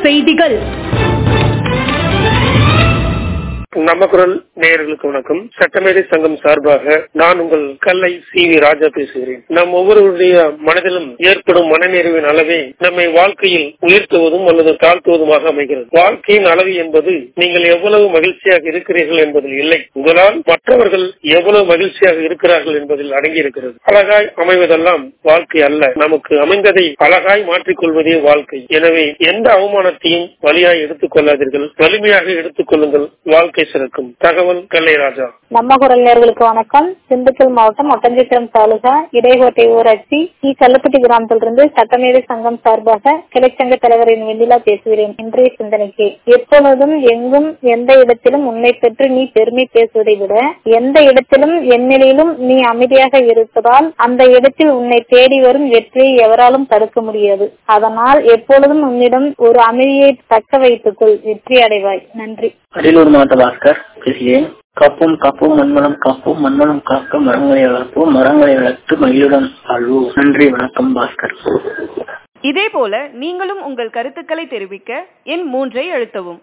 செய்திகள் நம்ம குரல் நேயர்களுக்கு வணக்கம் சட்டமேதை சங்கம் சார்பாக நான் உங்கள் கல்லை சி வி ராஜா பேசுகிறேன் நம் ஒவ்வொருவருடைய மனதிலும் ஏற்படும் மனநிறைவின் அளவே நம்மை வாழ்க்கையில் உயர்த்துவதும் அல்லது தாழ்த்துவதுமாக அமைகிறது வாழ்க்கையின் அளவு என்பது நீங்கள் எவ்வளவு மகிழ்ச்சியாக இருக்கிறீர்கள் என்பதில் இல்லை உங்களால் மற்றவர்கள் எவ்வளவு மகிழ்ச்சியாக இருக்கிறார்கள் என்பதில் அடங்கியிருக்கிறது அழகாய் அமைவதெல்லாம் வாழ்க்கை அல்ல நமக்கு அமைந்ததை அழகாய் மாற்றிக்கொள்வதே வாழ்க்கை எனவே எந்த அவமானத்தையும் வழியாய் எடுத்துக் கொள்ளாதீர்கள் வலிமையாக எடுத்துக் கொள்ளுங்கள் வாழ்க்கை சிறக்கும் தகவல் கல்லைராஜா நம்ம குரல் நேர்களுக்கு வணக்கம் திண்டுக்கல் மாவட்டம் ஒட்டஞ்சித்திரம் தாலுகா இடைக்கோட்டை ஊராட்சி சி கல்லுப்பட்டி கிராமத்திலிருந்து சட்டமேதை சங்கம் சார்பாக கிளைச்சங்க தலைவரின் வெண்ணிலா பேசுகிறேன் இன்றைய சிந்தனைக்கு எப்பொழுதும் எங்கும் எந்த இடத்திலும் உன்னை பெற்று நீ பெருமை பேசுவதை விட எந்த இடத்திலும் எந்நிலையிலும் நீ அமைதியாக இருப்பதால் அந்த இடத்தில் உன்னை தேடி வரும் வெற்றியை எவராலும் தடுக்க முடியாது அதனால் எப்பொழுதும் உன்னிடம் ஒரு அமைதியை தக்க வைத்துக் கொள் வெற்றி அடைவாய் நன்றி அரியலூர் மாவட்ட பாஸ்கர் பேசுகிறேன் காப்போம் காப்போம் மண்வளம் காப்போம் மண்வளம் காக்க மரங்களை வளர்ப்போம் மரங்களை வளர்த்து மகிழுடன் வாழ்வோம் நன்றி வணக்கம் பாஸ்கர் இதேபோல நீங்களும் உங்கள் கருத்துக்களை தெரிவிக்க எண் மூன்றை அழுத்தவும்